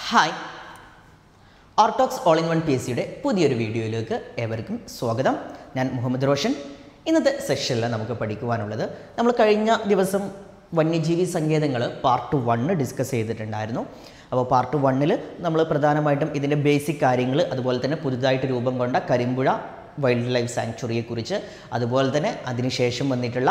hi ഓർട്ടോക്സ് all in one P S സിയുടെ പുതിയൊരു വീഡിയോയിലേക്ക് ഏവർക്കും സ്വാഗതം ഞാൻ മുഹമ്മദ് റോഷൻ ഇന്നത്തെ സെഷനിൽ നമുക്ക് പഠിക്കുവാനുള്ളത് നമ്മൾ കഴിഞ്ഞ ദിവസം വന്യജീവി സങ്കേതങ്ങൾ പാർട്ട് വണ്ണ് ഡിസ്കസ് ചെയ്തിട്ടുണ്ടായിരുന്നു അപ്പോൾ പാർട്ട് വണ്ണിൽ നമ്മൾ പ്രധാനമായിട്ടും ഇതിൻ്റെ ബേസിക് കാര്യങ്ങൾ അതുപോലെ തന്നെ പുതുതായിട്ട് രൂപം കൊണ്ട കരിമ്പുഴ വൈൽഡ് ലൈഫ് സാങ്ച്വറിയെക്കുറിച്ച് അതുപോലെ തന്നെ അതിനുശേഷം വന്നിട്ടുള്ള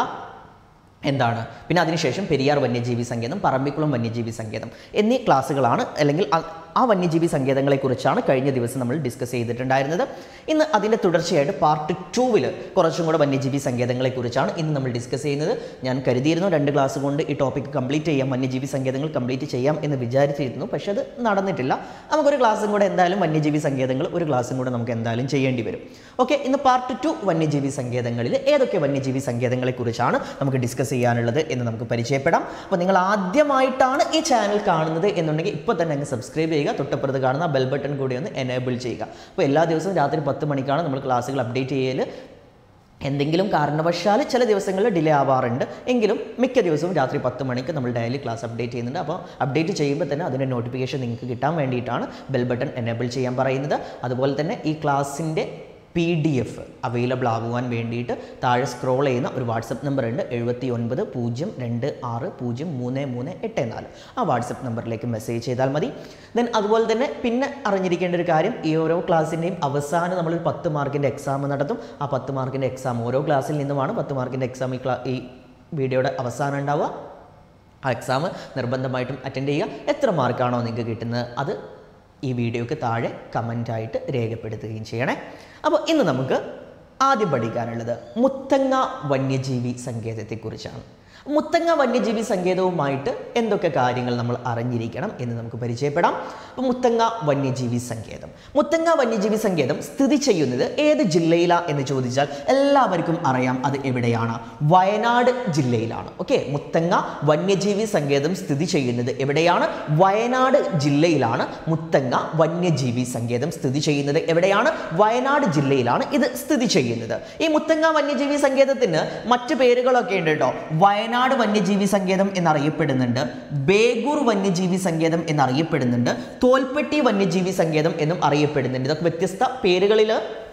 എന്താണ് പിന്നെ അതിനുശേഷം പെരിയാർ വന്യജീവി സങ്കേതം പറമ്പിക്കുളം വന്യജീവി സങ്കേതം എന്നീ ക്ലാസ്സുകളാണ് അല്ലെങ്കിൽ ആ- ആ വന്യജീവി സങ്കേതങ്ങളെക്കുറിച്ചാണ് കഴിഞ്ഞ ദിവസം നമ്മൾ ഡിസ്കസ് ചെയ്തിട്ടുണ്ടായിരുന്നത് ഇന്ന് അതിൻ്റെ തുടർച്ചയായിട്ട് പാർട്ട് ടൂവിൽ കുറച്ചും കൂടെ വന്യജീവി സങ്കേതങ്ങളെക്കുറിച്ചാണ് ഇന്ന് നമ്മൾ ഡിസ്കസ് ചെയ്യുന്നത് ഞാൻ കരുതിയിരുന്നു രണ്ട് ക്ലാസ് കൊണ്ട് ഈ ടോപ്പിക് കംപ്ലീറ്റ് ചെയ്യാം വന്യജീവി സങ്കേതങ്ങൾ കംപ്ലീറ്റ് ചെയ്യാം എന്ന് വിചാരിച്ചിരുന്നു പക്ഷേ അത് നടന്നിട്ടില്ല നമുക്കൊരു ക്ലാസ്സും കൂടെ എന്തായാലും വന്യജീവി സങ്കേതങ്ങൾ ഒരു ക്ലാസ്സും കൂടെ നമുക്ക് എന്തായാലും ചെയ്യേണ്ടി വരും ഓക്കെ ഇന്ന് പാർട്ട് ടു വന്യജീവി സങ്കേതങ്ങളിൽ ഏതൊക്കെ വന്യജീവി സങ്കേതങ്ങളെക്കുറിച്ചാണ് നമുക്ക് ഡിസ്കസ് ചെയ്യാനുള്ളത് എന്ന് നമുക്ക് പരിചയപ്പെടാം അപ്പോൾ നിങ്ങൾ ആദ്യമായിട്ടാണ് ഈ ചാനൽ കാണുന്നത് എന്നുണ്ടെങ്കിൽ ഇപ്പോൾ തന്നെ അങ്ങ് സബ്സ്ക്രൈബ് ചെയ്യുക തൊട്ടപ്പുറത്ത് കാണുന്ന ബെൽ ബട്ടൺ കൂടി ഒന്ന് എനേബിൾ ചെയ്യുക അപ്പോൾ എല്ലാ ദിവസവും രാത്രി പത്ത് മണിക്കാണ് നമ്മൾ ക്ലാസ്സുകൾ അപ്ഡേറ്റ് ചെയ്യൽ എന്തെങ്കിലും കാരണവശാൽ ചില ദിവസങ്ങളിൽ ഡിലേ ആവാറുണ്ട് എങ്കിലും മിക്ക ദിവസവും രാത്രി പത്ത് മണിക്ക് നമ്മൾ ഡെയിലി ക്ലാസ് അപ്ഡേറ്റ് ചെയ്യുന്നുണ്ട് അപ്പോൾ അപ്ഡേറ്റ് ചെയ്യുമ്പോൾ തന്നെ അതിൻ്റെ നോട്ടിഫിക്കേഷൻ നിങ്ങൾക്ക് കിട്ടാൻ വേണ്ടിയിട്ടാണ് ബെൽ ബട്ടൺ എനേബിൾ ചെയ്യാൻ പറയുന്നത് അതുപോലെ തന്നെ ഈ ക്ലാസ്സിൻ്റെ പി ഡി എഫ് അവൈലബിൾ ആകുവാൻ വേണ്ടിയിട്ട് താഴെ സ്ക്രോൾ ചെയ്യുന്ന ഒരു വാട്സപ്പ് നമ്പർ ഉണ്ട് എഴുപത്തി ഒൻപത് പൂജ്യം രണ്ട് ആറ് പൂജ്യം മൂന്ന് മൂന്ന് എട്ട് നാല് ആ വാട്സപ്പ് നമ്പറിലേക്ക് മെസ്സേജ് ചെയ്താൽ മതി ദെൻ അതുപോലെ തന്നെ പിന്നെ അറിഞ്ഞിരിക്കേണ്ട ഒരു കാര്യം ഈ ഓരോ ക്ലാസ്സിൻ്റെയും അവസാനം നമ്മൾ പത്ത് മാർക്കിൻ്റെ എക്സാം നടത്തും ആ പത്ത് മാർക്കിൻ്റെ എക്സാം ഓരോ ക്ലാസ്സിൽ നിന്നുമാണ് പത്ത് മാർക്കിൻ്റെ എക്സാം ഈ ക്ലാ ഈ വീഡിയോയുടെ അവസാനം ഉണ്ടാവുക ആ എക്സാം നിർബന്ധമായിട്ടും അറ്റൻഡ് ചെയ്യുക എത്ര മാർക്കാണോ നിങ്ങൾക്ക് കിട്ടുന്നത് അത് ഈ വീഡിയോക്ക് താഴെ കമൻ്റായിട്ട് രേഖപ്പെടുത്തുകയും ചെയ്യണേ അപ്പോൾ ഇന്ന് നമുക്ക് ആദ്യം പഠിക്കാനുള്ളത് മുത്തങ്ങ വന്യജീവി സങ്കേതത്തെക്കുറിച്ചാണ് മുത്തങ്ങ വന്യജീവി സങ്കേതവുമായിട്ട് എന്തൊക്കെ കാര്യങ്ങൾ നമ്മൾ അറിഞ്ഞിരിക്കണം എന്ന് നമുക്ക് പരിചയപ്പെടാം അപ്പോൾ മുത്തങ്ങ വന്യജീവി സങ്കേതം മുത്തങ്ങ വന്യജീവി സങ്കേതം സ്ഥിതി ചെയ്യുന്നത് ഏത് ജില്ലയിലാണ് എന്ന് ചോദിച്ചാൽ എല്ലാവർക്കും അറിയാം അത് എവിടെയാണ് വയനാട് ജില്ലയിലാണ് ഓക്കെ മുത്തങ്ങ വന്യജീവി സങ്കേതം സ്ഥിതി ചെയ്യുന്നത് എവിടെയാണ് വയനാട് ജില്ലയിലാണ് മുത്തങ്ങ വന്യജീവി സങ്കേതം സ്ഥിതി ചെയ്യുന്നത് എവിടെയാണ് വയനാട് ജില്ലയിലാണ് ഇത് സ്ഥിതി ചെയ്യുന്നത് ഈ മുത്തങ്ങ വന്യജീവി സങ്കേതത്തിന് മറ്റു പേരുകളൊക്കെ ഉണ്ട് കേട്ടോ വയനാട് വന്യജീവി സങ്കേതം എന്നറിയപ്പെടുന്നുണ്ട് ബേഗൂർ വന്യജീവി സങ്കേതം എന്നറിയപ്പെടുന്നുണ്ട് തോൽപ്പെട്ടി വന്യജീവി സങ്കേതം എന്നും അറിയപ്പെടുന്നുണ്ട് ഇതൊക്കെ വ്യത്യസ്ത പേരുകളിൽ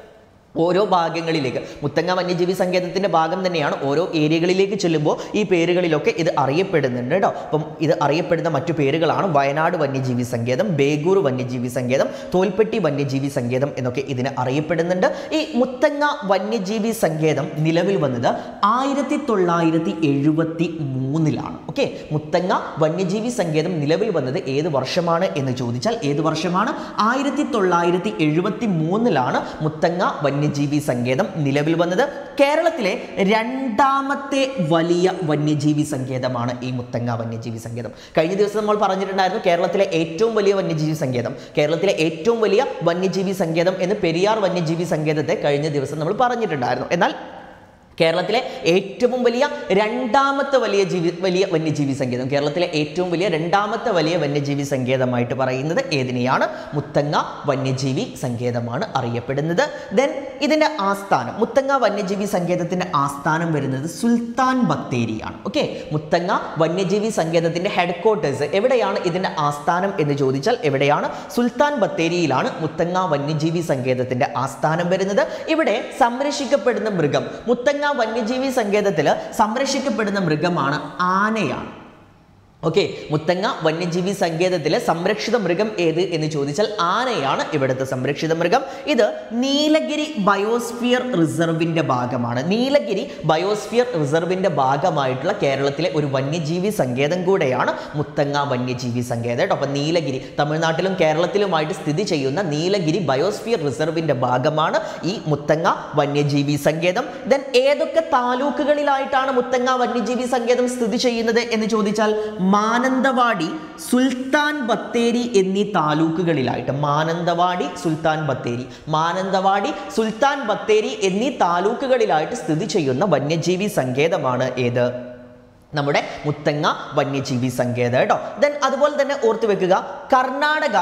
ഓരോ ഭാഗങ്ങളിലേക്ക് മുത്തങ്ങ വന്യജീവി സങ്കേതത്തിന്റെ ഭാഗം തന്നെയാണ് ഓരോ ഏരിയകളിലേക്ക് ചെല്ലുമ്പോൾ ഈ പേരുകളിലൊക്കെ ഇത് അറിയപ്പെടുന്നുണ്ട് കേട്ടോ അപ്പം ഇത് അറിയപ്പെടുന്ന മറ്റു പേരുകളാണ് വയനാട് വന്യജീവി സങ്കേതം ബേഗൂർ വന്യജീവി സങ്കേതം തോൽപ്പെട്ടി വന്യജീവി സങ്കേതം എന്നൊക്കെ ഇതിന് അറിയപ്പെടുന്നുണ്ട് ഈ മുത്തങ്ങ വന്യജീവി സങ്കേതം നിലവിൽ വന്നത് ആയിരത്തി തൊള്ളായിരത്തി എഴുപത്തി മൂന്നിലാണ് ഓക്കെ മുത്തങ്ങ വന്യജീവി സങ്കേതം നിലവിൽ വന്നത് ഏത് വർഷമാണ് എന്ന് ചോദിച്ചാൽ ഏത് വർഷമാണ് ആയിരത്തി തൊള്ളായിരത്തി എഴുപത്തി മൂന്നിലാണ് മുത്തങ്ങ വന്യജീവി സങ്കേതം നിലവിൽ വന്നത് കേരളത്തിലെ രണ്ടാമത്തെ വലിയ വന്യജീവി സങ്കേതമാണ് ഈ മുത്തങ്ങ വന്യജീവി സങ്കേതം കഴിഞ്ഞ ദിവസം നമ്മൾ പറഞ്ഞിട്ടുണ്ടായിരുന്നു കേരളത്തിലെ ഏറ്റവും വലിയ വന്യജീവി സങ്കേതം കേരളത്തിലെ ഏറ്റവും വലിയ വന്യജീവി സങ്കേതം എന്ന് പെരിയാർ വന്യജീവി സങ്കേതത്തെ കഴിഞ്ഞ ദിവസം നമ്മൾ പറഞ്ഞിട്ടുണ്ടായിരുന്നു എന്നാൽ കേരളത്തിലെ ഏറ്റവും വലിയ രണ്ടാമത്തെ വലിയ ജീവി വലിയ വന്യജീവി സങ്കേതം കേരളത്തിലെ ഏറ്റവും വലിയ രണ്ടാമത്തെ വലിയ വന്യജീവി സങ്കേതമായിട്ട് പറയുന്നത് ഏതിനെയാണ് മുത്തങ്ങ വന്യജീവി സങ്കേതമാണ് അറിയപ്പെടുന്നത് ദെൻ ഇതിൻ്റെ ആസ്ഥാനം മുത്തങ്ങ വന്യജീവി സങ്കേതത്തിൻ്റെ ആസ്ഥാനം വരുന്നത് സുൽത്താൻ ബത്തേരിയാണ് ഓക്കെ മുത്തങ്ങ വന്യജീവി സങ്കേതത്തിൻ്റെ ഹെഡ് ക്വാർട്ടേഴ്സ് എവിടെയാണ് ഇതിൻ്റെ ആസ്ഥാനം എന്ന് ചോദിച്ചാൽ എവിടെയാണ് സുൽത്താൻ ബത്തേരിയിലാണ് മുത്തങ്ങ വന്യജീവി സങ്കേതത്തിൻ്റെ ആസ്ഥാനം വരുന്നത് ഇവിടെ സംരക്ഷിക്കപ്പെടുന്ന മൃഗം മുത്തങ്ങ വന്യജീവി സങ്കേതത്തിൽ സംരക്ഷിക്കപ്പെടുന്ന മൃഗമാണ് ആനയാണ് ഓക്കെ മുത്തങ്ങ വന്യജീവി സങ്കേതത്തിലെ സംരക്ഷിത മൃഗം ഏത് എന്ന് ചോദിച്ചാൽ ആനയാണ് ഇവിടുത്തെ സംരക്ഷിത മൃഗം ഇത് നീലഗിരി ബയോസ്ഫിയർ റിസർവിന്റെ ഭാഗമാണ് നീലഗിരി ബയോസ്ഫിയർ റിസർവിന്റെ ഭാഗമായിട്ടുള്ള കേരളത്തിലെ ഒരു വന്യജീവി സങ്കേതം കൂടെയാണ് മുത്തങ്ങ വന്യജീവി സങ്കേതം കേട്ടോ അപ്പം നീലഗിരി തമിഴ്നാട്ടിലും കേരളത്തിലുമായിട്ട് സ്ഥിതി ചെയ്യുന്ന നീലഗിരി ബയോസ്ഫിയർ റിസർവിന്റെ ഭാഗമാണ് ഈ മുത്തങ്ങ വന്യജീവി സങ്കേതം ദെൻ ഏതൊക്കെ താലൂക്കുകളിലായിട്ടാണ് മുത്തങ്ങ വന്യജീവി സങ്കേതം സ്ഥിതി ചെയ്യുന്നത് എന്ന് ചോദിച്ചാൽ മാനന്തവാടി സുൽത്താൻ ബത്തേരി എന്നീ താലൂക്കുകളിലായിട്ട് മാനന്തവാടി സുൽത്താൻ ബത്തേരി മാനന്തവാടി സുൽത്താൻ ബത്തേരി എന്നീ താലൂക്കുകളിലായിട്ട് സ്ഥിതി ചെയ്യുന്ന വന്യജീവി സങ്കേതമാണ് ഏത് നമ്മുടെ മുത്തങ്ങ വന്യജീവി സങ്കേതം കേട്ടോ ദെൻ അതുപോലെ തന്നെ ഓർത്തു വെക്കുക കർണാടക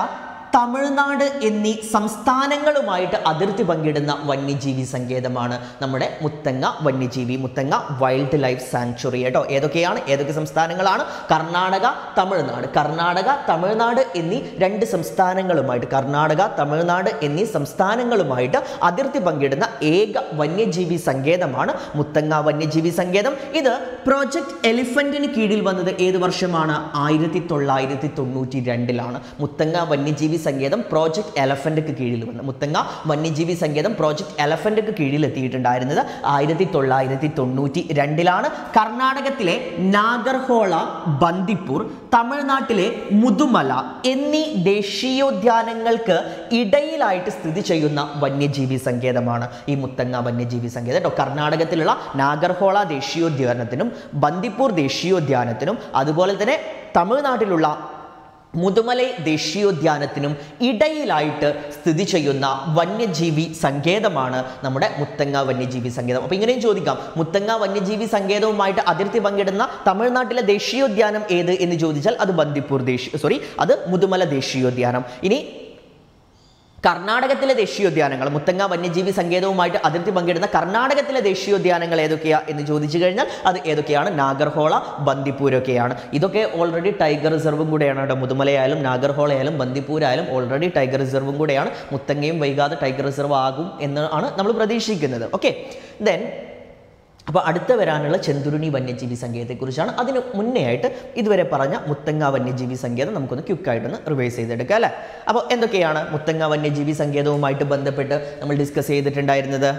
തമിഴ്നാട് എന്നീ സംസ്ഥാനങ്ങളുമായിട്ട് അതിർത്തി പങ്കിടുന്ന വന്യജീവി സങ്കേതമാണ് നമ്മുടെ മുത്തങ്ങ വന്യജീവി മുത്തങ്ങ വൈൽഡ് ലൈഫ് സാങ്ച്വറി കേട്ടോ ഏതൊക്കെയാണ് ഏതൊക്കെ സംസ്ഥാനങ്ങളാണ് കർണാടക തമിഴ്നാട് കർണാടക തമിഴ്നാട് എന്നീ രണ്ട് സംസ്ഥാനങ്ങളുമായിട്ട് കർണാടക തമിഴ്നാട് എന്നീ സംസ്ഥാനങ്ങളുമായിട്ട് അതിർത്തി പങ്കിടുന്ന ഏക വന്യജീവി സങ്കേതമാണ് മുത്തങ്ങ വന്യജീവി സങ്കേതം ഇത് പ്രോജക്ട് എലിഫന്റിന് കീഴിൽ വന്നത് ഏത് വർഷമാണ് ആയിരത്തി തൊള്ളായിരത്തി തൊണ്ണൂറ്റി രണ്ടിലാണ് മുത്തങ്ങ വന്യജീവി സങ്കേതം പ്രോജക്ട് എലഫന്റിക്ക് കീഴിൽ വന്നു മുത്തങ്ങ വന്യജീവി സങ്കേതം പ്രോജക്ട് എലഫന്റിക്ക് കീഴിൽ എത്തിയിട്ടുണ്ടായിരുന്നത് ആയിരത്തി തൊള്ളായിരത്തി തൊണ്ണൂറ്റി രണ്ടിലാണ് കർണാടകത്തിലെ നാഗർഹോള ബന്ദിപ്പൂർ തമിഴ്നാട്ടിലെ മുതുമല എന്നീ ദേശീയോദ്യാനങ്ങൾക്ക് ഇടയിലായിട്ട് സ്ഥിതി ചെയ്യുന്ന വന്യജീവി സങ്കേതമാണ് ഈ മുത്തങ്ങ വന്യജീവി സങ്കേതം കേട്ടോ കർണാടകത്തിലുള്ള നാഗർഹോള ദേശീയോദ്യാനത്തിനും ബന്ദിപ്പൂർ ദേശീയോദ്യാനത്തിനും അതുപോലെ തന്നെ തമിഴ്നാട്ടിലുള്ള മുതുമലൈ ദേശീയോദ്യാനത്തിനും ഇടയിലായിട്ട് സ്ഥിതി ചെയ്യുന്ന വന്യജീവി സങ്കേതമാണ് നമ്മുടെ മുത്തങ്ങ വന്യജീവി സങ്കേതം അപ്പോൾ ഇങ്ങനെയും ചോദിക്കാം മുത്തങ്ങ വന്യജീവി സങ്കേതവുമായിട്ട് അതിർത്തി പങ്കിടുന്ന തമിഴ്നാട്ടിലെ ദേശീയോദ്യാനം ഏത് എന്ന് ചോദിച്ചാൽ അത് ബന്ദിപ്പൂർ ദേശീയ സോറി അത് മുതുമല ദേശീയോദ്യാനം ഇനി കർണാടകത്തിലെ ദേശീയോദ്യാനങ്ങൾ മുത്തങ്ങ വന്യജീവി സങ്കേതവുമായിട്ട് അതിർത്തി പങ്കിടുന്ന കർണാടകത്തിലെ ദേശീയോദ്യാനങ്ങൾ ഏതൊക്കെയാ എന്ന് ചോദിച്ചു കഴിഞ്ഞാൽ അത് ഏതൊക്കെയാണ് നാഗർഹോള ബന്ദിപ്പൂരൊക്കെയാണ് ഇതൊക്കെ ഓൾറെഡി ടൈഗർ റിസർവും കൂടെയാണ് കേട്ടോ മുതുമലയായാലും നാഗർഹോളയായാലും ബന്ദിപ്പൂരായാലും ഓൾറെഡി ടൈഗർ റിസർവും കൂടെയാണ് മുത്തങ്ങയും വൈകാതെ ടൈഗർ റിസർവ് ആകും എന്നാണ് നമ്മൾ പ്രതീക്ഷിക്കുന്നത് ഓക്കെ ദെൻ അപ്പോൾ അടുത്ത വരാനുള്ള ചെന്തുരുണി വന്യജീവി സങ്കേതത്തെക്കുറിച്ചാണ് അതിന് മുന്നേ ആയിട്ട് ഇതുവരെ പറഞ്ഞ മുത്തങ്ങ വന്യജീവി സങ്കേതം നമുക്കൊന്ന് ക്വിക്കായിട്ടൊന്ന് റിവൈസ് ചെയ്തെടുക്കാം അല്ലേ അപ്പോൾ എന്തൊക്കെയാണ് മുത്തങ്ങ വന്യജീവി സങ്കേതവുമായിട്ട് ബന്ധപ്പെട്ട് നമ്മൾ ഡിസ്കസ് ചെയ്തിട്ടുണ്ടായിരുന്നത്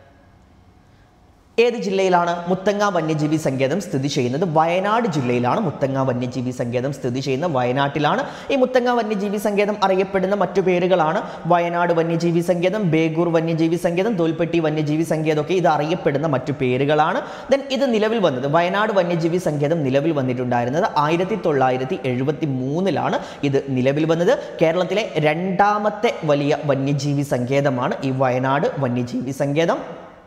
ഏത് ജില്ലയിലാണ് മുത്തങ്ങ വന്യജീവി സങ്കേതം സ്ഥിതി ചെയ്യുന്നത് വയനാട് ജില്ലയിലാണ് മുത്തങ്ങ വന്യജീവി സങ്കേതം സ്ഥിതി ചെയ്യുന്ന വയനാട്ടിലാണ് ഈ മുത്തങ്ങ വന്യജീവി സങ്കേതം അറിയപ്പെടുന്ന മറ്റു പേരുകളാണ് വയനാട് വന്യജീവി സങ്കേതം ബേഗൂർ വന്യജീവി സങ്കേതം തോൽപ്പെട്ടി വന്യജീവി സങ്കേതം ഒക്കെ ഇത് അറിയപ്പെടുന്ന മറ്റു പേരുകളാണ് ദെൻ ഇത് നിലവിൽ വന്നത് വയനാട് വന്യജീവി സങ്കേതം നിലവിൽ വന്നിട്ടുണ്ടായിരുന്നത് ആയിരത്തി തൊള്ളായിരത്തി എഴുപത്തി മൂന്നിലാണ് ഇത് നിലവിൽ വന്നത് കേരളത്തിലെ രണ്ടാമത്തെ വലിയ വന്യജീവി സങ്കേതമാണ് ഈ വയനാട് വന്യജീവി സങ്കേതം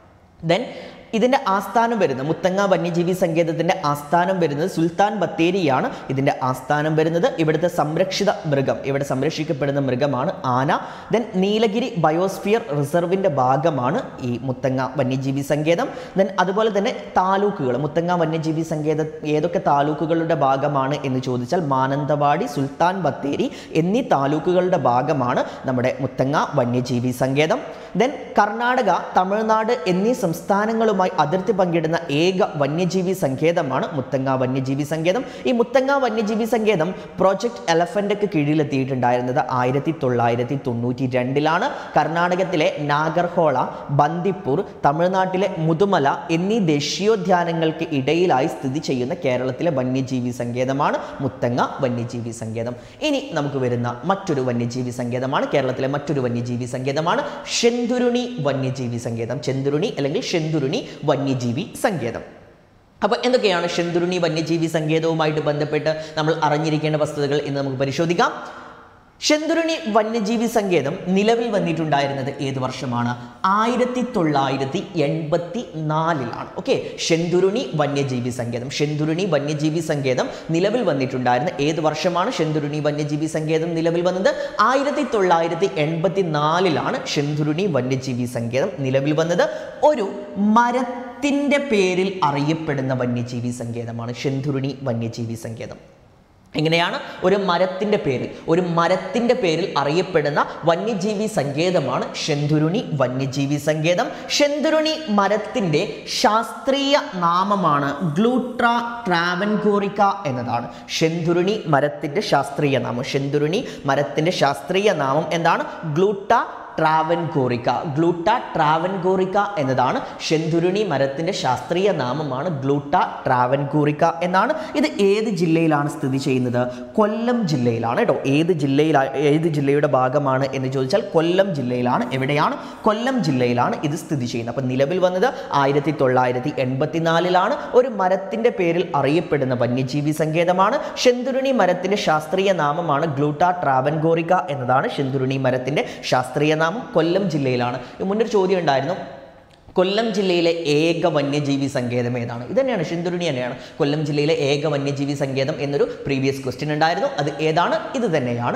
ദെൻ ഇതിൻ്റെ ആസ്ഥാനം വരുന്നത് മുത്തങ്ങ വന്യജീവി സങ്കേതത്തിൻ്റെ ആസ്ഥാനം വരുന്നത് സുൽത്താൻ ബത്തേരിയാണ് ഇതിൻ്റെ ആസ്ഥാനം വരുന്നത് ഇവിടുത്തെ സംരക്ഷിത മൃഗം ഇവിടെ സംരക്ഷിക്കപ്പെടുന്ന മൃഗമാണ് ആന ദെൻ നീലഗിരി ബയോസ്ഫിയർ റിസർവിൻ്റെ ഭാഗമാണ് ഈ മുത്തങ്ങ വന്യജീവി സങ്കേതം ദെൻ അതുപോലെ തന്നെ താലൂക്കുകൾ മുത്തങ്ങ വന്യജീവി സങ്കേത ഏതൊക്കെ താലൂക്കുകളുടെ ഭാഗമാണ് എന്ന് ചോദിച്ചാൽ മാനന്തവാടി സുൽത്താൻ ബത്തേരി എന്നീ താലൂക്കുകളുടെ ഭാഗമാണ് നമ്മുടെ മുത്തങ്ങ വന്യജീവി സങ്കേതം ദെൻ കർണാടക തമിഴ്നാട് എന്നീ സംസ്ഥാനങ്ങളുമായി അതിർത്തി പങ്കിടുന്ന ഏക വന്യജീവി സങ്കേതമാണ് മുത്തങ്ങ വന്യജീവി സങ്കേതം ഈ മുത്തങ്ങ വന്യജീവി സങ്കേതം പ്രോജക്ട് എലഫന്റക്ക് കീഴിലെത്തിയിട്ടുണ്ടായിരുന്നത് ആയിരത്തി തൊള്ളായിരത്തി തൊണ്ണൂറ്റി രണ്ടിലാണ് കർണാടകത്തിലെ നാഗർഹോള ബന്ദിപ്പൂർ തമിഴ്നാട്ടിലെ മുതുമല എന്നീ ദേശീയോദ്യാനങ്ങൾക്ക് ഇടയിലായി സ്ഥിതി ചെയ്യുന്ന കേരളത്തിലെ വന്യജീവി സങ്കേതമാണ് മുത്തങ്ങ വന്യജീവി സങ്കേതം ഇനി നമുക്ക് വരുന്ന മറ്റൊരു വന്യജീവി സങ്കേതമാണ് കേരളത്തിലെ മറ്റൊരു വന്യജീവി സങ്കേതമാണ് ശെന്തുരുണി വന്യജീവി സങ്കേതം ചെന്തുരുണി അല്ലെങ്കിൽ ശെന്തുരുണി വന്യജീവി സങ്കേതം അപ്പോൾ എന്തൊക്കെയാണ് ശെന്തുരുണി വന്യജീവി സങ്കേതവുമായിട്ട് ബന്ധപ്പെട്ട് നമ്മൾ അറിഞ്ഞിരിക്കേണ്ട വസ്തുതകൾ എന്ന് നമുക്ക് പരിശോധിക്കാം ശെന്തുരുണി വന്യജീവി സങ്കേതം നിലവിൽ വന്നിട്ടുണ്ടായിരുന്നത് ഏത് വർഷമാണ് ആയിരത്തി തൊള്ളായിരത്തി എൺപത്തി നാലിലാണ് ഓക്കെ ശെന്തുരുണി വന്യജീവി സങ്കേതം ശെന്തുരുണി വന്യജീവി സങ്കേതം നിലവിൽ വന്നിട്ടുണ്ടായിരുന്ന ഏത് വർഷമാണ് ശെന്തുരുണി വന്യജീവി സങ്കേതം നിലവിൽ വന്നത് ആയിരത്തി തൊള്ളായിരത്തി എൺപത്തി നാലിലാണ് ശെന്തുരുണി വന്യജീവി സങ്കേതം നിലവിൽ വന്നത് ഒരു മരത്തിൻ്റെ പേരിൽ അറിയപ്പെടുന്ന വന്യജീവി സങ്കേതമാണ് ശെന്തുരുണി വന്യജീവി സങ്കേതം എങ്ങനെയാണ് ഒരു മരത്തിൻ്റെ പേരിൽ ഒരു മരത്തിൻ്റെ പേരിൽ അറിയപ്പെടുന്ന വന്യജീവി സങ്കേതമാണ് ശെന്തുരുണി വന്യജീവി സങ്കേതം ശെന്തുരുണി മരത്തിൻ്റെ ശാസ്ത്രീയ നാമമാണ് ഗ്ലൂട്ര ട്രാവൻകോറിക്ക എന്നതാണ് ശെന്തുരുണി മരത്തിൻ്റെ ശാസ്ത്രീയ നാമം ശെന്തുരുണി മരത്തിൻ്റെ ശാസ്ത്രീയ നാമം എന്താണ് ഗ്ലൂട്ട ട്രാവൻകോറിക്ക ഗ്ലൂട്ട ട്രാവൻകോറിക്ക എന്നതാണ് ശെന്തുരുണി മരത്തിൻ്റെ ശാസ്ത്രീയ നാമമാണ് ഗ്ലൂട്ട ട്രാവൻകോറിക്ക എന്നാണ് ഇത് ഏത് ജില്ലയിലാണ് സ്ഥിതി ചെയ്യുന്നത് കൊല്ലം ജില്ലയിലാണ് കേട്ടോ ഏത് ജില്ലയിലാ ഏത് ജില്ലയുടെ ഭാഗമാണ് എന്ന് ചോദിച്ചാൽ കൊല്ലം ജില്ലയിലാണ് എവിടെയാണ് കൊല്ലം ജില്ലയിലാണ് ഇത് സ്ഥിതി ചെയ്യുന്നത് അപ്പം നിലവിൽ വന്നത് ആയിരത്തി തൊള്ളായിരത്തി എൺപത്തിനാലിലാണ് ഒരു മരത്തിൻ്റെ പേരിൽ അറിയപ്പെടുന്ന വന്യജീവി സങ്കേതമാണ് ശെന്തുരുണി മരത്തിൻ്റെ ശാസ്ത്രീയ നാമമാണ് ഗ്ലൂട്ട ട്രാവൻകോറിക്ക എന്നതാണ് ശെന്തുരുണി മരത്തിൻ്റെ ശാസ്ത്രീയ നാമം കൊല്ലം ജില്ലയിലാണ് ഇത് മുന്നൊരു ചോദ്യം ഉണ്ടായിരുന്നു കൊല്ലം ജില്ലയിലെ ഏക വന്യജീവി സങ്കേതം ഏതാണ് ഇത് തന്നെയാണ് ശിന്തുരുണി തന്നെയാണ് കൊല്ലം ജില്ലയിലെ ഏക വന്യജീവി സങ്കേതം എന്നൊരു പ്രീവിയസ് ക്വസ്റ്റ്യൻ ഉണ്ടായിരുന്നു അത് ഏതാണ് ഇത് തന്നെയാണ്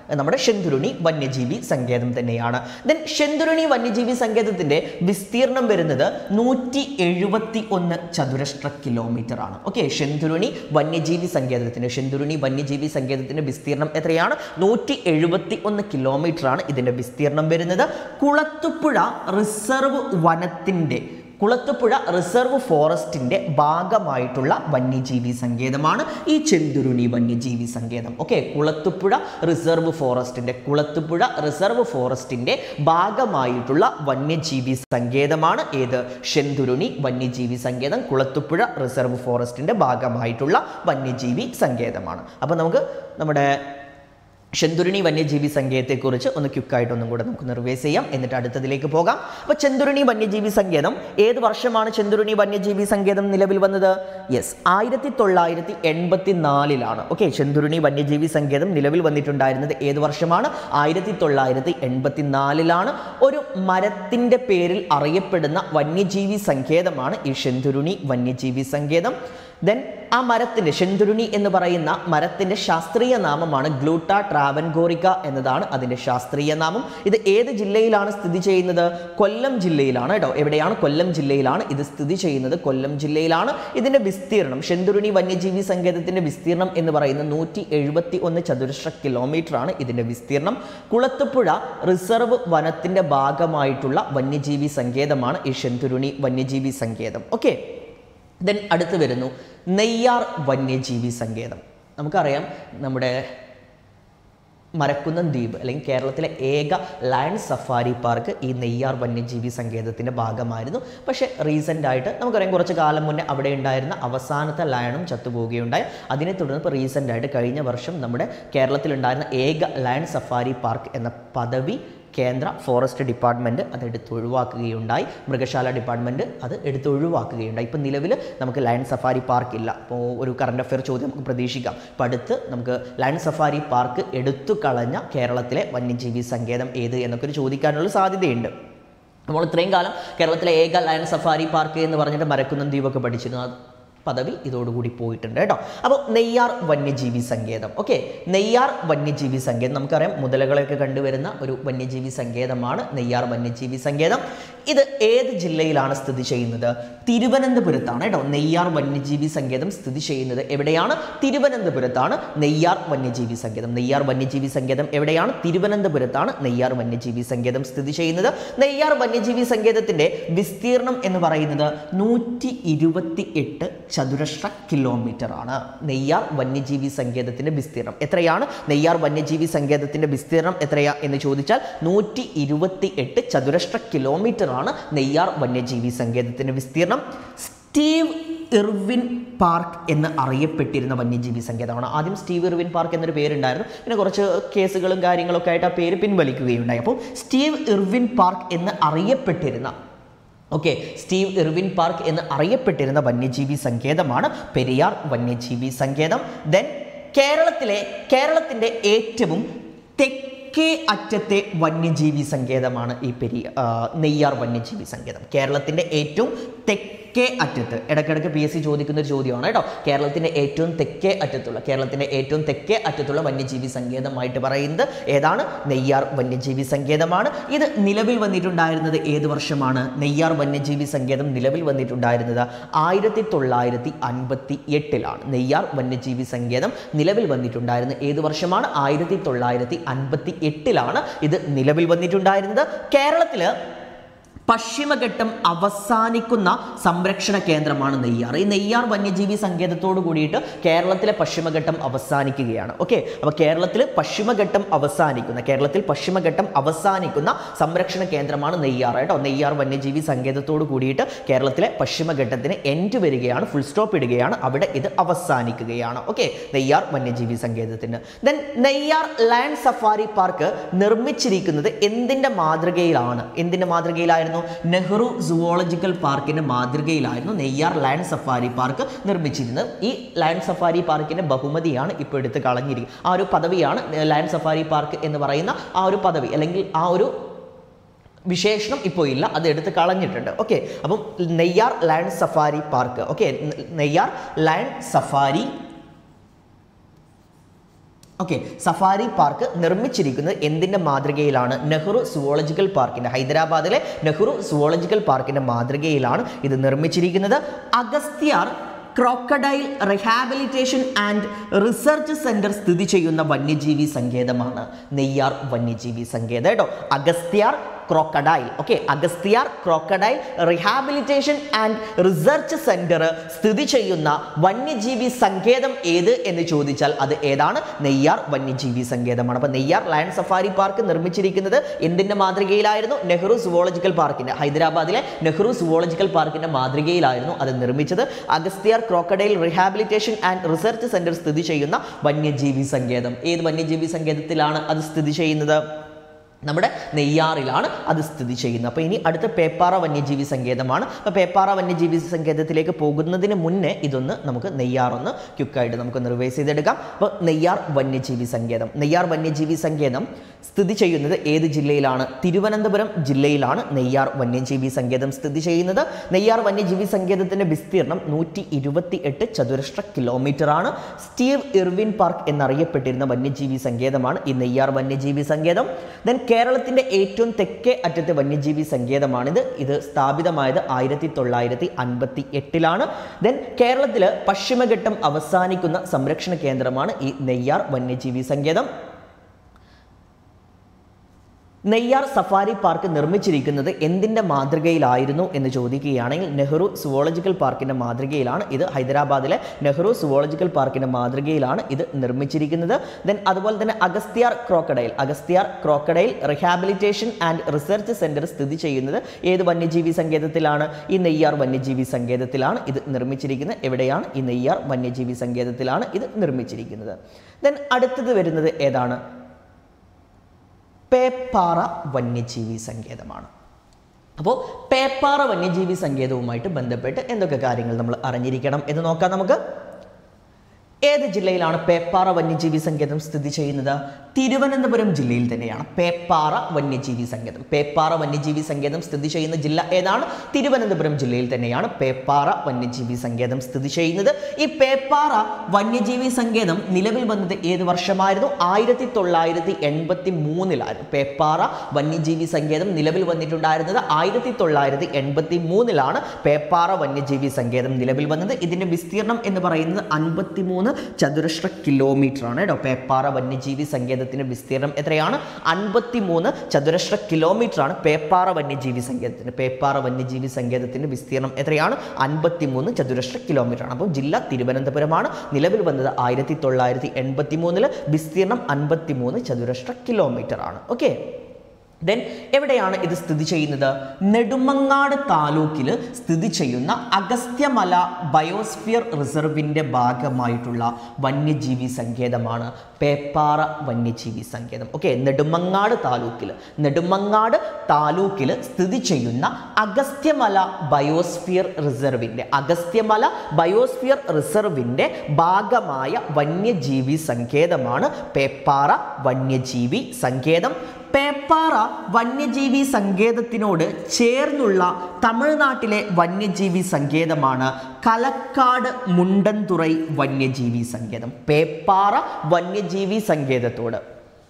നമ്മുടെ ശെന്തുരുണി വന്യജീവി സങ്കേതം തന്നെയാണ് ദെൻ ശെന്തുരുണി വന്യജീവി സങ്കേതത്തിന്റെ വിസ്തീർണം വരുന്നത് നൂറ്റി എഴുപത്തി ഒന്ന് ചതുരശ്ര കിലോമീറ്റർ ആണ് ഓക്കെ ശെന്തുരുണി വന്യജീവി സങ്കേതത്തിന്റെ ശെന്തുരുണി വന്യജീവി സങ്കേതത്തിന്റെ വിസ്തീർണം എത്രയാണ് നൂറ്റി എഴുപത്തി ഒന്ന് കിലോമീറ്റർ ആണ് ഇതിന്റെ വിസ്തീർണം വരുന്നത് കുളത്തുപുഴ റിസർവ് വനത്തിന്റെ കുളത്തുപുഴ റിസർവ് ഫോറസ്റ്റിന്റെ ഭാഗമായിട്ടുള്ള വന്യജീവി സങ്കേതമാണ് ഈ ചെന്തുരുണി വന്യജീവി സങ്കേതം ഓക്കെ കുളത്തുപുഴ റിസർവ് ഫോറസ്റ്റിന്റെ കുളത്തുപുഴ റിസർവ് ഫോറസ്റ്റിന്റെ ഭാഗമായിട്ടുള്ള വന്യജീവി സങ്കേതമാണ് ഏത് ചെന്തുരുണി വന്യജീവി സങ്കേതം കുളത്തുപുഴ റിസർവ് ഫോറസ്റ്റിന്റെ ഭാഗമായിട്ടുള്ള വന്യജീവി സങ്കേതമാണ് അപ്പോൾ നമുക്ക് നമ്മുടെ ചെന്തുരുണി വന്യജീവി സങ്കേതത്തെക്കുറിച്ച് ഒന്ന് ക്വിക്കായിട്ട് ഒന്നും കൂടെ നമുക്ക് നിർവേസ് ചെയ്യാം എന്നിട്ട് അടുത്തതിലേക്ക് പോകാം അപ്പോൾ ചെന്തുരുണി വന്യജീവി സങ്കേതം ഏത് വർഷമാണ് ചെന്തുരുണി വന്യജീവി സങ്കേതം നിലവിൽ വന്നത് യെസ് ആയിരത്തി തൊള്ളായിരത്തി എൺപത്തി നാലിലാണ് ഓക്കെ ചെന്തുരുണി വന്യജീവി സങ്കേതം നിലവിൽ വന്നിട്ടുണ്ടായിരുന്നത് ഏത് വർഷമാണ് ആയിരത്തി തൊള്ളായിരത്തി എൺപത്തി നാലിലാണ് ഒരു മരത്തിൻ്റെ പേരിൽ അറിയപ്പെടുന്ന വന്യജീവി സങ്കേതമാണ് ഈ ചെന്തുരുണി വന്യജീവി സങ്കേതം ദെൻ ആ മരത്തിൻ്റെ ഷെന്തുരുണി എന്ന് പറയുന്ന മരത്തിൻ്റെ ശാസ്ത്രീയ നാമമാണ് ഗ്ലൂട്ട ട്രാവൻഗോറിക്ക എന്നതാണ് അതിൻ്റെ ശാസ്ത്രീയ നാമം ഇത് ഏത് ജില്ലയിലാണ് സ്ഥിതി ചെയ്യുന്നത് കൊല്ലം ജില്ലയിലാണ് കേട്ടോ എവിടെയാണ് കൊല്ലം ജില്ലയിലാണ് ഇത് സ്ഥിതി ചെയ്യുന്നത് കൊല്ലം ജില്ലയിലാണ് ഇതിൻ്റെ വിസ്തീർണം ഷെന്തുരുണി വന്യജീവി സങ്കേതത്തിൻ്റെ വിസ്തീർണം എന്ന് പറയുന്നത് നൂറ്റി എഴുപത്തി ഒന്ന് ചതുരശ്ര കിലോമീറ്റർ ആണ് ഇതിൻ്റെ വിസ്തീർണം കുളത്തുപുഴ റിസർവ് വനത്തിൻ്റെ ഭാഗമായിട്ടുള്ള വന്യജീവി സങ്കേതമാണ് ഈ ഷെന്തുരുണി വന്യജീവി സങ്കേതം ഓക്കെ ദെൻ അടുത്ത് വരുന്നു നെയ്യാർ വന്യജീവി സങ്കേതം നമുക്കറിയാം നമ്മുടെ മരക്കുന്നം ദ്വീപ് അല്ലെങ്കിൽ കേരളത്തിലെ ഏക ലാൻഡ് സഫാരി പാർക്ക് ഈ നെയ്യാർ വന്യജീവി സങ്കേതത്തിൻ്റെ ഭാഗമായിരുന്നു പക്ഷേ റീസെൻ്റ് ആയിട്ട് നമുക്കറിയാം കുറച്ച് കാലം മുന്നേ അവിടെ ഉണ്ടായിരുന്ന അവസാനത്തെ ലയണും ചത്തുപോവുകയുണ്ടായി അതിനെ തുടർന്ന് ഇപ്പോൾ റീസെൻ്റ് ആയിട്ട് കഴിഞ്ഞ വർഷം നമ്മുടെ കേരളത്തിലുണ്ടായിരുന്ന ഏക ലാൻഡ് സഫാരി പാർക്ക് എന്ന പദവി കേന്ദ്ര ഫോറസ്റ്റ് ഡിപ്പാർട്ട്മെൻറ്റ് അത് എടുത്ത് ഒഴിവാക്കുകയുണ്ടായി മൃഗശാല ഡിപ്പാർട്ട്മെൻറ്റ് അത് എടുത്ത് ഒഴിവാക്കുകയുണ്ടായി ഇപ്പം നിലവിൽ നമുക്ക് ലയൺ സഫാരി പാർക്ക് ഇല്ല അപ്പോൾ ഒരു കറണ്ട് അഫെയർ ചോദ്യം നമുക്ക് പ്രതീക്ഷിക്കാം ഇപ്പം അടുത്ത് നമുക്ക് ലയൺ സഫാരി പാർക്ക് എടുത്തു കളഞ്ഞ കേരളത്തിലെ വന്യജീവി സങ്കേതം ഏത് എന്നൊക്കെ ഒരു ചോദിക്കാനുള്ള സാധ്യതയുണ്ട് നമ്മൾ ഇത്രയും കാലം കേരളത്തിലെ ഏക ലയൺ സഫാരി പാർക്ക് എന്ന് പറഞ്ഞിട്ട് മരക്കുന്നം ദ്വീപൊക്കെ പഠിച്ചിരുന്നു അത് പദവി ഇതോടുകൂടി പോയിട്ടുണ്ട് കേട്ടോ അപ്പോൾ നെയ്യാർ വന്യജീവി സങ്കേതം ഓക്കെ നെയ്യാർ വന്യജീവി സങ്കേതം നമുക്കറിയാം മുതലകളെയൊക്കെ കണ്ടുവരുന്ന ഒരു വന്യജീവി സങ്കേതമാണ് നെയ്യാർ വന്യജീവി സങ്കേതം ഇത് ഏത് ജില്ലയിലാണ് സ്ഥിതി ചെയ്യുന്നത് തിരുവനന്തപുരത്താണ് കേട്ടോ നെയ്യാർ വന്യജീവി സങ്കേതം സ്ഥിതി ചെയ്യുന്നത് എവിടെയാണ് തിരുവനന്തപുരത്താണ് നെയ്യാർ വന്യജീവി സങ്കേതം നെയ്യാർ വന്യജീവി സങ്കേതം എവിടെയാണ് തിരുവനന്തപുരത്താണ് നെയ്യാർ വന്യജീവി സങ്കേതം സ്ഥിതി ചെയ്യുന്നത് നെയ്യാർ വന്യജീവി സങ്കേതത്തിന്റെ വിസ്തീർണം എന്ന് പറയുന്നത് നൂറ്റി ഇരുപത്തി എട്ട് ചതുരശ്ര കിലോമീറ്റർ ആണ് നെയ്യാർ വന്യജീവി സങ്കേതത്തിന്റെ വിസ്തീർണം എത്രയാണ് നെയ്യാർ വന്യജീവി സങ്കേതത്തിന്റെ വിസ്തീർണം എത്രയാ എന്ന് ചോദിച്ചാൽ നൂറ്റി ഇരുപത്തി എട്ട് ചതുരശ്ര കിലോമീറ്റർ ആണ് നെയ്യാർ വന്യജീവി സങ്കേതത്തിന്റെ വിസ്തീർണം സ്റ്റീവ് ഇർവിൻ പാർക്ക് എന്ന് അറിയപ്പെട്ടിരുന്ന വന്യജീവി സങ്കേതമാണ് ആദ്യം സ്റ്റീവ് ഇർവിൻ പാർക്ക് എന്നൊരു പേരുണ്ടായിരുന്നു പിന്നെ കുറച്ച് കേസുകളും കാര്യങ്ങളൊക്കെ ആയിട്ട് ആ പേര് പിൻവലിക്കുകയുണ്ടായി അപ്പോൾ സ്റ്റീവ് ഇർവിൻ പാർക്ക് എന്ന് അറിയപ്പെട്ടിരുന്ന ഓക്കെ സ്റ്റീവ് ഇർവിൻ പാർക്ക് എന്ന് അറിയപ്പെട്ടിരുന്ന വന്യജീവി സങ്കേതമാണ് പെരിയാർ വന്യജീവി സങ്കേതം ദെൻ കേരളത്തിലെ കേരളത്തിൻ്റെ ഏറ്റവും തെക്കേ അറ്റത്തെ വന്യജീവി സങ്കേതമാണ് ഈ പെരിയ ആ, നെയ്യാർ വന്യജീവി സങ്കേതം കേരളത്തിൻ്റെ ഏറ്റവും തെക്കേ അറ്റത്ത് ഇടയ്ക്കിടയ്ക്ക് പി എസ് സി ചോദിക്കുന്ന ഒരു ചോദ്യമാണ് കേട്ടോ കേരളത്തിൻ്റെ ഏറ്റവും തെക്കേ അറ്റത്തുള്ള കേരളത്തിൻ്റെ ഏറ്റവും തെക്കേ അറ്റത്തുള്ള വന്യജീവി സങ്കേതമായിട്ട് പറയുന്നത് ഏതാണ് നെയ്യാർ വന്യജീവി സങ്കേതമാണ് ഇത് നിലവിൽ വന്നിട്ടുണ്ടായിരുന്നത് ഏത് വർഷമാണ് നെയ്യാർ വന്യജീവി സങ്കേതം നിലവിൽ വന്നിട്ടുണ്ടായിരുന്നത് ആയിരത്തി തൊള്ളായിരത്തി അൻപത്തി എട്ടിലാണ് നെയ്യാർ വന്യജീവി സങ്കേതം നിലവിൽ വന്നിട്ടുണ്ടായിരുന്നത് ഏത് വർഷമാണ് ആയിരത്തി തൊള്ളായിരത്തി അൻപത്തി എട്ടിലാണ് ഇത് നിലവിൽ വന്നിട്ടുണ്ടായിരുന്നത് കേരളത്തിൽ പശ്ചിമഘട്ടം അവസാനിക്കുന്ന സംരക്ഷണ കേന്ദ്രമാണ് നെയ്യാർ ഈ നെയ്യാർ വന്യജീവി സങ്കേതത്തോട് കൂടിയിട്ട് കേരളത്തിലെ പശ്ചിമഘട്ടം അവസാനിക്കുകയാണ് ഓക്കെ അപ്പോൾ കേരളത്തിൽ പശ്ചിമഘട്ടം അവസാനിക്കുന്ന കേരളത്തിൽ പശ്ചിമഘട്ടം അവസാനിക്കുന്ന സംരക്ഷണ കേന്ദ്രമാണ് നെയ്യാർ കേട്ടോ നെയ്യാർ വന്യജീവി സങ്കേതത്തോട് കൂടിയിട്ട് കേരളത്തിലെ പശ്ചിമഘട്ടത്തിന് എൻഡ് വരികയാണ് ഫുൾ സ്റ്റോപ്പ് ഇടുകയാണ് അവിടെ ഇത് അവസാനിക്കുകയാണ് ഓക്കെ നെയ്യാർ വന്യജീവി സങ്കേതത്തിന് then Neyyar land safari park നിർമ്മിച്ചിരിക്കുന്നത് എന്തിൻ്റെ മാതൃകയിലാണ് എന്തിൻ്റെ മാതൃകയിലായിരുന്നു നെഹ്റു സുവോളജിക്കൽ പാർക്കിൻ്റെ മാതൃകയിലായിരുന്നു നെയ്യാർ ലാൻഡ് സഫാരി പാർക്ക് നിർമ്മിച്ചിരുന്നത് ഈ ലാൻഡ് സഫാരി പാർക്കിൻ്റെ ബഹുമതിയാണ് ഇപ്പോൾ എടുത്ത് കളഞ്ഞിരിക്കുന്നത് ആ ഒരു പദവിയാണ് ലാൻഡ് സഫാരി പാർക്ക് എന്ന് പറയുന്ന ആ ഒരു പദവി അല്ലെങ്കിൽ ആ ഒരു വിശേഷണം ഇപ്പോൾ ഇല്ല അത് എടുത്ത് കളഞ്ഞിട്ടുണ്ട് ഓക്കെ അപ്പം Neyyar land safari park okay Neyyar land safari okay safari park നിർമ്മിച്ചിരിക്കുന്നത് എന്തിൻ്റെ മാതൃകയിലാണ് നെഹ്റു സുവോളജിക്കൽ പാർക്കിൻ്റെ ഹൈദരാബാദിലെ നെഹ്റു സുവോളജിക്കൽ പാർക്കിൻ്റെ മാതൃകയിലാണ് ഇത് നിർമ്മിച്ചിരിക്കുന്നത് Agasthyar crocodile rehabilitation and research centre സ്ഥിതി ചെയ്യുന്ന വന്യജീവി സങ്കേതമാണ് നെയ്യാർ വന്യജീവി സങ്കേതം കേട്ടോ Agasthyar crocodile okay Agasthyar crocodile rehabilitation and research centre സ്ഥിതി ചെയ്യുന്ന വന്യജീവി സങ്കേതം ഏത് എന്ന് ചോദിച്ചാൽ അത് ഏതാണ് നെയ്യാർ വന്യജീവി സങ്കേതമാണ് അപ്പോൾ നെയ്യാർ ലയൺ സഫാരി പാർക്ക് നിർമ്മിച്ചിരിക്കുന്നത് എന്തിന്റെ മാതൃകയിലായിരുന്നു നെഹ്റു സുവോളജിക്കൽ പാർക്കിന്റെ ഹൈദരാബാദിലെ നെഹ്റു സുവോളജിക്കൽ പാർക്കിന്റെ മാതൃകയിലായിരുന്നു അത് നിർമ്മിച്ചത് Agasthyar crocodile rehabilitation and research centre സ്ഥിതി ചെയ്യുന്ന വന്യജീവി സങ്കേതം ഏത് വന്യജീവി സങ്കേതത്തിലാണ് അത് സ്ഥിതി ചെയ്യുന്നത് നമ്മുടെ നെയ്യാറിലാണ് അത് സ്ഥിതി ചെയ്യുന്നത് അപ്പോൾ ഇനി അടുത്ത പേപ്പാറ വന്യജീവി സങ്കേതമാണ് അപ്പോൾ പേപ്പാറ വന്യജീവി സങ്കേതത്തിലേക്ക് പോകുന്നതിന് മുന്നേ ഇതൊന്ന് നമുക്ക് നെയ്യാറൊന്ന് ക്യുക്കായിട്ട് നമുക്ക് റിവൈസ് ചെയ്തെടുക്കാം അപ്പോൾ നെയ്യാർ വന്യജീവി സങ്കേതം നെയ്യാർ വന്യജീവി സങ്കേതം സ്ഥിതി ചെയ്യുന്നത് ഏത് ജില്ലയിലാണ് തിരുവനന്തപുരം ജില്ലയിലാണ് നെയ്യാർ വന്യജീവി സങ്കേതം സ്ഥിതി ചെയ്യുന്നത് നെയ്യാർ വന്യജീവി സങ്കേതത്തിൻ്റെ വിസ്തീർണം നൂറ്റി ഇരുപത്തി എട്ട് ചതുരശ്ര കിലോമീറ്റർ ആണ് സ്റ്റീവ് ഇർവിൻ പാർക്ക് എന്നറിയപ്പെട്ടിരുന്ന വന്യജീവി സങ്കേതമാണ് ഈ നെയ്യാർ വന്യജീവി സങ്കേതം ദെൻ കേരളത്തിൻ്റെ ഏറ്റവും തെക്കേ അറ്റത്തെ വന്യജീവി സങ്കേതമാണിത് ഇത് സ്ഥാപിതമായത് ആയിരത്തി തൊള്ളായിരത്തി അൻപത്തി എട്ടിലാണ് ദെൻ കേരളത്തിൽ പശ്ചിമഘട്ടം അവസാനിക്കുന്ന സംരക്ഷണ കേന്ദ്രമാണ് ഈ നെയ്യാർ വന്യജീവി സങ്കേതം നെയ്യാർ സഫാരി പാർക്ക് നിർമ്മിച്ചിരിക്കുന്നത് എന്തിൻ്റെ മാതൃകയിലായിരുന്നു എന്ന് ചോദിക്കുകയാണെങ്കിൽ നെഹ്റു സുവോളജിക്കൽ പാർക്കിൻ്റെ മാതൃകയിലാണ് ഇത് ഹൈദരാബാദിലെ നെഹ്റു സുവോളജിക്കൽ പാർക്കിൻ്റെ മാതൃകയിലാണ് ഇത് നിർമ്മിച്ചിരിക്കുന്നത് ദെൻ അതുപോലെ തന്നെ Agasthyar crocodile Agasthyar crocodile rehabilitation and research centre സ്ഥിതി ചെയ്യുന്നത് ഏത് വന്യജീവി സങ്കേതത്തിലാണ് ഈ നെയ്യാർ വന്യജീവി സങ്കേതത്തിലാണ് ഇത് നിർമ്മിച്ചിരിക്കുന്നത് എവിടെയാണ് ഈ നെയ്യാർ വന്യജീവി സങ്കേതത്തിലാണ് ഇത് നിർമ്മിച്ചിരിക്കുന്നത് ദെൻ അടുത്തത് വരുന്നത് ഏതാണ് പേപ്പാറ വന്യജീവി സങ്കേതമാണ് അപ്പോൾ പേപ്പാറ വന്യജീവി സങ്കേതവുമായിട്ട് ബന്ധപ്പെട്ട് എന്തൊക്കെ കാര്യങ്ങൾ നമ്മൾ അറിഞ്ഞിരിക്കണം എന്ന് നോക്കാം നമുക്ക് ഏത് ജില്ലയിലാണ് പേപ്പാറ വന്യജീവി സങ്കേതം സ്ഥിതി ചെയ്യുന്നത് തിരുവനന്തപുരം ജില്ലയിൽ തന്നെയാണ് പേപ്പാറ വന്യജീവി സങ്കേതം പേപ്പാറ വന്യജീവി സങ്കേതം സ്ഥിതി ചെയ്യുന്ന ജില്ല ഏതാണ് തിരുവനന്തപുരം ജില്ലയിൽ തന്നെയാണ് പേപ്പാറ വന്യജീവി സങ്കേതം സ്ഥിതി ചെയ്യുന്നത് ഈ പേപ്പാറ വന്യജീവി സങ്കേതം നിലവിൽ വന്നത് ഏത് വർഷമായിരുന്നു ആയിരത്തി തൊള്ളായിരത്തി എൺപത്തി മൂന്നിലായിരുന്നു പേപ്പാറ വന്യജീവി സങ്കേതം നിലവിൽ വന്നിട്ടുണ്ടായിരുന്നത് ആയിരത്തി തൊള്ളായിരത്തി എൺപത്തി മൂന്നിലാണ് പേപ്പാറ വന്യജീവി സങ്കേതം നിലവിൽ വന്നത് ഇതിന്റെ വിസ്തീർണം എന്ന് പറയുന്നത് അൻപത്തി മൂന്ന് ചതുരശ്ര കിലോമീറ്റർ ആണ് കേട്ടോ പേപ്പാറ വന്യജീവി സങ്കേതത്തിന്റെ വിസ്തീർണം എത്രയാണ് അൻപത്തി മൂന്ന് ചതുരശ്ര കിലോമീറ്റർ ആണ് പേപ്പാറ വന്യജീവി സങ്കേതത്തിന് പേപ്പാറ വന്യജീവി സങ്കേതത്തിന്റെ വിസ്തീർണം എത്രയാണ് അൻപത്തി മൂന്ന് ചതുരശ്ര കിലോമീറ്റർ ആണ് അപ്പോൾ ജില്ല തിരുവനന്തപുരമാണ് നിലവിൽ വന്നത് ആയിരത്തി തൊള്ളായിരത്തി എൺപത്തി മൂന്നില് വിസ്തീർണം അൻപത്തി മൂന്ന് ചതുരശ്ര കിലോമീറ്റർ ആണ് ഓക്കെ ദെൻ എവിടെയാണ് ഇത് സ്ഥിതി ചെയ്യുന്നത് നെടുമങ്ങാട് താലൂക്കിൽ സ്ഥിതി ചെയ്യുന്ന അഗസ്ത്യമല ബയോസ്ഫിയർ റിസർവിൻ്റെ ഭാഗമായിട്ടുള്ള വന്യജീവി സങ്കേതമാണ് പേപ്പാറ വന്യജീവി സങ്കേതം ഓക്കെ നെടുമങ്ങാട് താലൂക്കിൽ നെടുമങ്ങാട് താലൂക്കിൽ സ്ഥിതി ചെയ്യുന്ന അഗസ്ത്യമല ബയോസ്ഫിയർ റിസർവിൻ്റെ അഗസ്ത്യമല ബയോസ്ഫിയർ റിസർവിൻ്റെ ഭാഗമായ വന്യജീവി സങ്കേതമാണ് പേപ്പാറ വന്യജീവി സങ്കേതം പേപ്പാറ വന്യജീവി സങ്കേതത്തിനോട് ചേർന്നുള്ള തമിഴ്നാട്ടിലെ വന്യജീവി സങ്കേതമാണ് കലക്കാട് മുണ്ടൻതുറൈ വന്യജീവി സങ്കേതം പേപ്പാറ വന്യജീവി സങ്കേതത്തോട്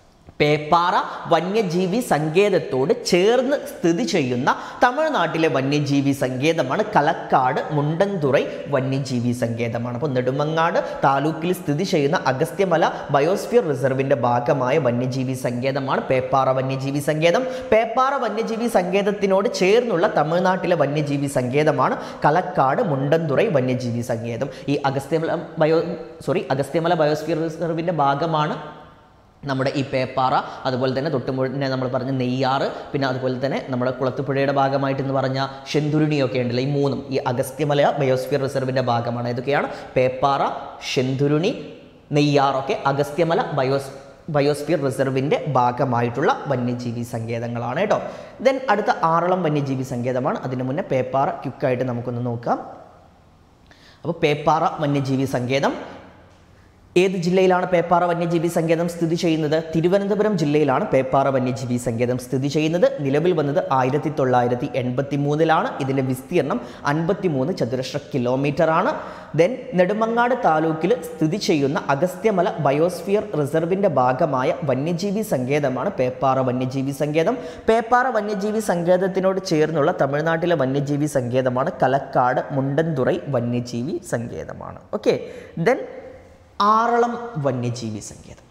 പേപ്പാറ വന്യജീവി സങ്കേതത്തോട് ചേർന്ന് സ്ഥിതി ചെയ്യുന്ന തമിഴ്നാട്ടിലെ വന്യജീവി സങ്കേതമാണ് കലക്കാട് മുണ്ടൻതുറൈ വന്യജീവി സങ്കേതമാണ് അപ്പോൾ നെടുമങ്ങാട് താലൂക്കിൽ സ്ഥിതി ചെയ്യുന്ന അഗസ്ത്യമല ബയോസ്ഫിയർ റിസർവിന്റെ ഭാഗമായ വന്യജീവി സങ്കേതമാണ് പേപ്പാറ വന്യജീവി സങ്കേതം പേപ്പാറ വന്യജീവി സങ്കേതത്തിനോട് ചേർന്നുള്ള തമിഴ്നാട്ടിലെ വന്യജീവി സങ്കേതമാണ് കലക്കാട് മുണ്ടൻതുറൈ വന്യജീവി സങ്കേതം ഈ Agasthyamala bio sorry Agasthyamala biosphere റിസർവിന്റെ ഭാഗമാണ് നമ്മുടെ ഈ പേപ്പാറ അതുപോലെ തന്നെ തൊട്ടുമുഴനെ നമ്മൾ പറഞ്ഞ നെയ്യാറ് പിന്നെ അതുപോലെ തന്നെ നമ്മുടെ കുളത്തുപുഴയുടെ ഭാഗമായിട്ട് എന്ന് പറഞ്ഞ ശെന്തുരുണിയൊക്കെ ഉണ്ടല്ലോ ഈ മൂന്നും ഈ അഗസ്ത്യമല ബയോസ്ഫിയർ റിസർവിൻ്റെ ഭാഗമാണ് ഇതൊക്കെയാണ് പേപ്പാറ ശെന്തുരുണി നെയ്യാറൊക്കെ അഗസ്ത്യമല ബയോസ് ബയോസ്ഫിയർ റിസർവിൻ്റെ ഭാഗമായിട്ടുള്ള വന്യജീവി സങ്കേതങ്ങളാണ് കേട്ടോ ദെൻ അടുത്ത ആറളം വന്യജീവി സങ്കേതമാണ് അതിന് മുന്നേ പേപ്പാറ ക്യുക്കായിട്ട് നമുക്കൊന്ന് നോക്കാം അപ്പോൾ പേപ്പാറ വന്യജീവി സങ്കേതം ഏത് ജില്ലയിലാണ് പേപ്പാറ വന്യജീവി സങ്കേതം സ്ഥിതി ചെയ്യുന്നത് തിരുവനന്തപുരം ജില്ലയിലാണ് പേപ്പാറ വന്യജീവി സങ്കേതം സ്ഥിതി ചെയ്യുന്നത് നിലവിൽ വന്നത് ആയിരത്തി തൊള്ളായിരത്തി എൺപത്തി മൂന്നിലാണ് ഇതിൻ്റെ വിസ്തീർണം അൻപത്തി മൂന്ന് ചതുരശ്ര കിലോമീറ്റർ ആണ് ദെൻ നെടുമങ്ങാട് താലൂക്കിൽ സ്ഥിതി ചെയ്യുന്ന അഗസ്ത്യമല ബയോസ്ഫിയർ റിസർവിൻ്റെ ഭാഗമായ വന്യജീവി സങ്കേതമാണ് പേപ്പാറ വന്യജീവി സങ്കേതം പേപ്പാറ വന്യജീവി സങ്കേതത്തിനോട് ചേർന്നുള്ള തമിഴ്നാട്ടിലെ വന്യജീവി സങ്കേതമാണ് കലക്കാട് മുണ്ടൻതുറൈ വന്യജീവി സങ്കേതമാണ് ഓക്കെ ദെൻ ആറളം വന്യജീവി സങ്കേതം